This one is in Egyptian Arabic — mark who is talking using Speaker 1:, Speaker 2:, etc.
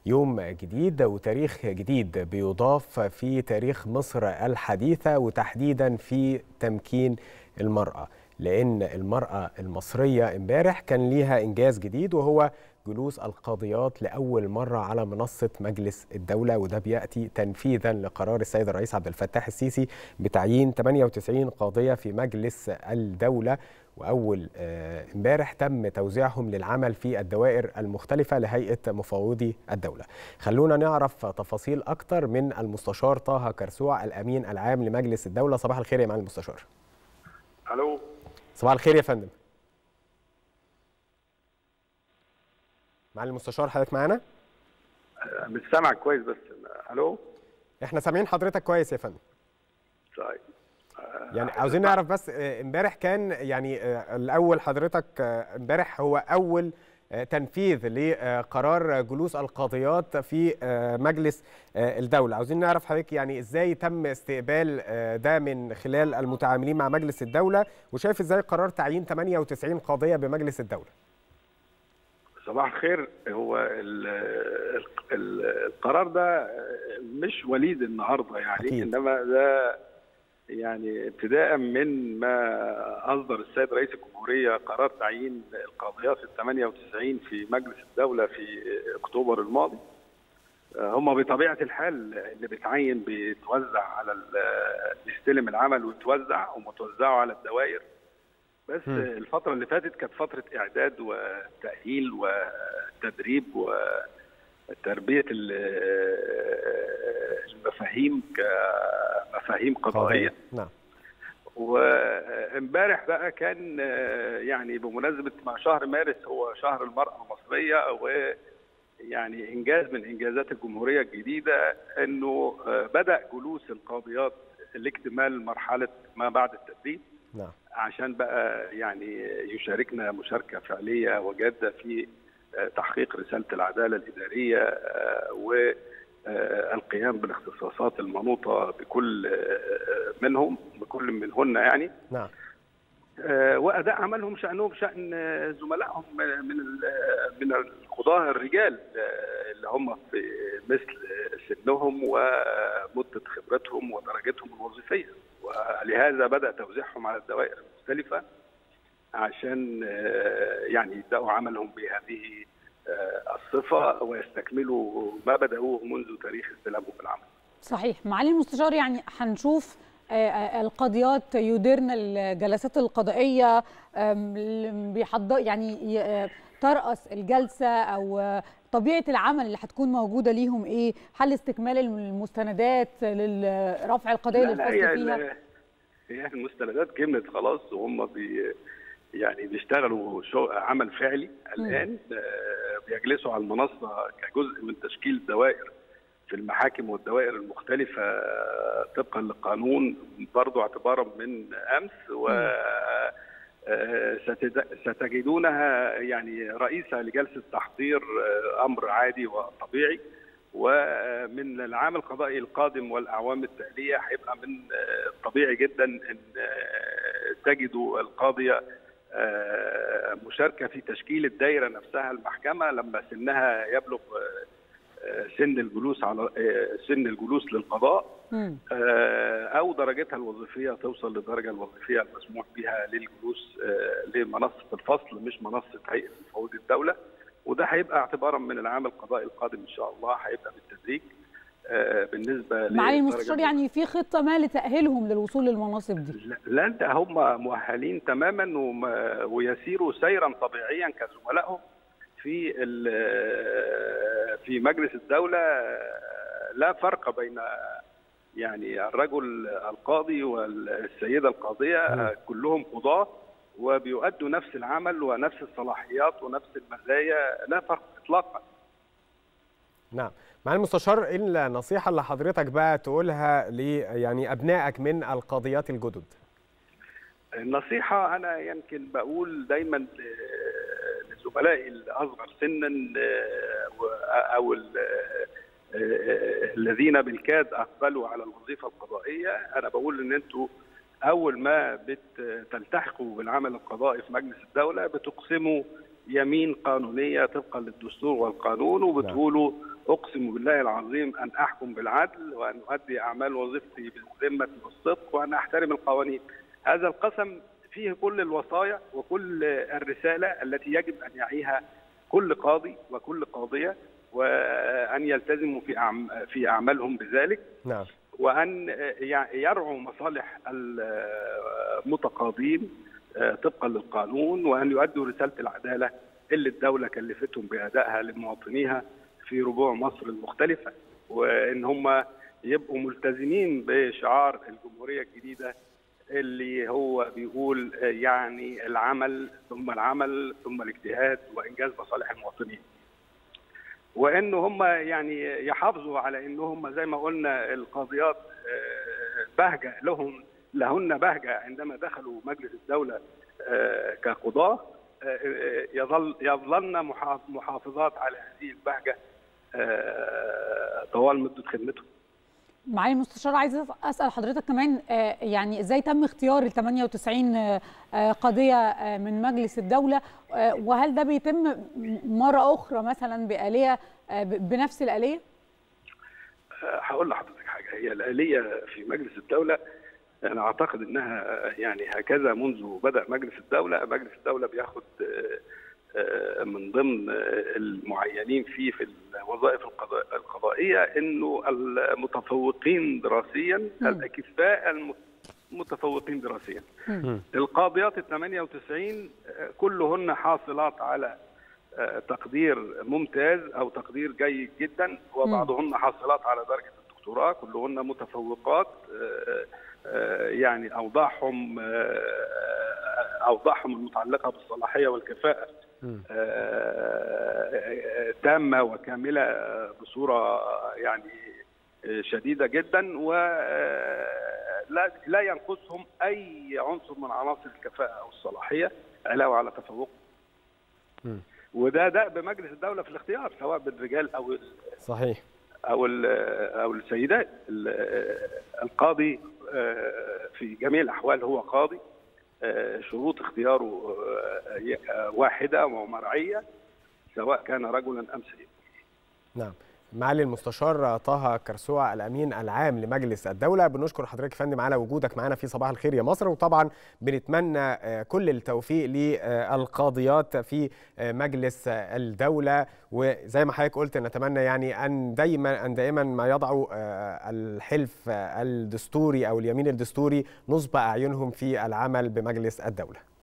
Speaker 1: يوم جديد وتاريخ جديد بيضاف في تاريخ مصر الحديثة وتحديدا في تمكين المرأة لأن المرأة المصرية امبارح كان ليها إنجاز جديد وهو جلوس القاضيات لأول مرة على منصة مجلس الدولة وده بيأتي تنفيذا لقرار السيد الرئيس عبد الفتاح السيسي بتعيين 98 قاضية في مجلس الدولة واول امبارح تم توزيعهم للعمل في الدوائر المختلفه لهيئه مفوضي الدوله. خلونا نعرف تفاصيل اكتر من المستشار طه كرسوع الامين العام لمجلس الدوله صباح الخير يا معالي المستشار.
Speaker 2: الو
Speaker 1: صباح الخير يا فندم. معالي المستشار حضرتك معانا؟
Speaker 2: مش سامعك كويس بس الو
Speaker 1: احنا سامعين حضرتك كويس يا فندم.
Speaker 2: طيب
Speaker 1: يعني عاوزين نعرف بس امبارح كان يعني الاول حضرتك امبارح هو اول تنفيذ لقرار جلوس القاضيات في مجلس الدوله عاوزين نعرف حضرتك يعني ازاي تم استقبال ده من خلال المتعاملين مع مجلس الدوله وشايف ازاي قرار تعيين 98 قاضيه بمجلس الدوله
Speaker 2: صباح الخير هو ال ال القرار ده مش وليد النهارده يعني
Speaker 1: أكيد.
Speaker 2: انما ده يعني ابتداء من ما اصدر السيد رئيس الجمهوريه قرار تعيين القاضيات ال 98 في مجلس الدوله في اكتوبر الماضي هم بطبيعه الحال اللي بيتعين بيتوزع على بيستلم العمل ويتوزع ومتوزعه على الدوائر بس م. الفتره اللي فاتت كانت فتره اعداد وتاهيل وتدريب وتربيه المفاهيم كمفاهيم قضائيه
Speaker 1: نعم
Speaker 2: وامبارح بقى كان يعني بمناسبه مع شهر مارس هو شهر المراه المصريه ويعني انجاز من انجازات الجمهوريه الجديده انه بدا جلوس القاضيات لاكتمال مرحله ما بعد التدريب
Speaker 1: نعم
Speaker 2: عشان بقى يعني يشاركنا مشاركه فعليه وجاده في تحقيق رساله العداله الاداريه والقيام بالاختصاصات المنوطه بكل منهم بكل منهن يعني
Speaker 1: نعم
Speaker 2: واداء عملهم شانهم شان زملائهم من من القضاه الرجال اللي هم في مثل سنهم ومده خبرتهم ودرجتهم الوظيفيه ولهذا بدا توزيعهم على الدوائر المختلفه عشان يعني يبداوا عملهم بهذه الصفه ويستكملوا ما بداوه منذ تاريخ استلامهم بالعمل.
Speaker 3: صحيح، معالي المستشار يعني هنشوف القاضيات يديرن الجلسات القضائيه بيحضر يعني ترأس الجلسه او طبيعه العمل اللي هتكون موجوده ليهم ايه؟ هل استكمال المستندات لرفع القضيه للفصل فيها؟
Speaker 2: هي المستندات كملت خلاص وهم بي يعني بيشتغلوا شو عمل فعلي الان بيجلسوا على المنصه كجزء من تشكيل الدوائر في المحاكم والدوائر المختلفة طبقا للقانون برضو اعتبارا من أمس و ستجدونها يعني رئيسة لجلسة تحضير أمر عادي وطبيعي ومن العام القضائي القادم والأعوام التالية هيبقى من طبيعي جدا أن تجدوا القاضية مشاركة في تشكيل الدائرة نفسها المحكمة لما سنها يبلغ سن الجلوس على سن الجلوس للقضاء او درجتها الوظيفيه توصل للدرجه الوظيفيه المسموح بها للجلوس لمنصه الفصل مش منصه هيئه مفوضي الدوله وده هيبقى اعتبارا من العام القضائي القادم ان شاء الله هيبقى بالتدريج بالنسبه
Speaker 3: معالي المستشار يعني في خطه ما لتاهيلهم للوصول للمناصب دي
Speaker 2: لا انت هم مؤهلين تماما ويسيروا سيرا طبيعيا كزملائهم في في مجلس الدولة لا فرق بين يعني الرجل القاضي والسيدة القاضية كلهم قضاة وبيؤدوا نفس العمل ونفس الصلاحيات ونفس المزايا لا فرق اطلاقا
Speaker 1: نعم مع المستشار ايه النصيحة اللي حضرتك بقى تقولها ل يعني أبنائك من القاضيات الجدد؟
Speaker 2: النصيحة أنا يمكن بقول دايما زملائي الاصغر سنا او الذين بالكاد اقبلوا على الوظيفه القضائيه انا بقول ان انتوا اول ما بتلتحقوا بالعمل القضائي في مجلس الدوله بتقسموا يمين قانونيه طبقا للدستور والقانون وبتقولوا اقسم بالله العظيم ان احكم بالعدل وان اؤدي اعمال وظيفتي بالذمه والصدق وان احترم القوانين. هذا القسم فيه كل الوصايا وكل الرساله التي يجب ان يعيها كل قاضي وكل قاضيه وان يلتزموا في في اعمالهم بذلك.
Speaker 1: نعم.
Speaker 2: وان يرعوا مصالح المتقاضين طبقا للقانون وان يؤدوا رساله العداله اللي الدوله كلفتهم بادائها لمواطنيها في ربوع مصر المختلفه وان هم يبقوا ملتزمين بشعار الجمهوريه الجديده اللي هو بيقول يعني العمل ثم العمل ثم الاجتهاد وانجاز مصالح المواطنين. وان هم يعني يحافظوا على ان هم زي ما قلنا القاضيات بهجه لهم لهن بهجه عندما دخلوا مجلس الدوله كقضاه يظل يظلن محافظات على هذه البهجه طوال مده خدمتهم.
Speaker 3: معالي المستشار عايزه اسال حضرتك كمان يعني ازاي تم اختيار ال 98 قضيه من مجلس الدوله وهل ده بيتم مره اخرى مثلا باليه بنفس الاليه؟
Speaker 2: هقول لحضرتك حاجه هي الاليه في مجلس الدوله انا اعتقد انها يعني هكذا منذ بدا مجلس الدوله مجلس الدوله بياخد من ضمن المعينين فيه في الوظائف القضائيه انه المتفوقين دراسيا الاكفاء المتفوقين دراسيا القاضيات ال 98 كلهن حاصلات على تقدير ممتاز او تقدير جيد جدا وبعضهن حاصلات على درجه الدكتوراه كلهن متفوقات يعني اوضاعهم اوضاعهم المتعلقه بالصلاحيه والكفاءه تامه وكامله بصوره يعني شديده جدا ولا لا ينقصهم اي عنصر من عناصر الكفاءه او الصلاحيه علاوه على تفوق وده ده بمجلس الدوله في الاختيار سواء بالرجال او
Speaker 1: صحيح
Speaker 2: او او السيدات القاضي في جميع الاحوال هو قاضي شروط اختياره واحده ومرعيه سواء كان رجلا ام سيدا.
Speaker 1: نعم. معالي المستشار طه كرسوع الامين العام لمجلس الدوله بنشكر حضرتك يا فندم على وجودك معنا في صباح الخير يا مصر وطبعا بنتمنى كل التوفيق للقاضيات في مجلس الدوله وزي ما حضرتك قلت نتمنى يعني ان دايما ان دائما ما يضعوا الحلف الدستوري او اليمين الدستوري نصب اعينهم في العمل بمجلس الدوله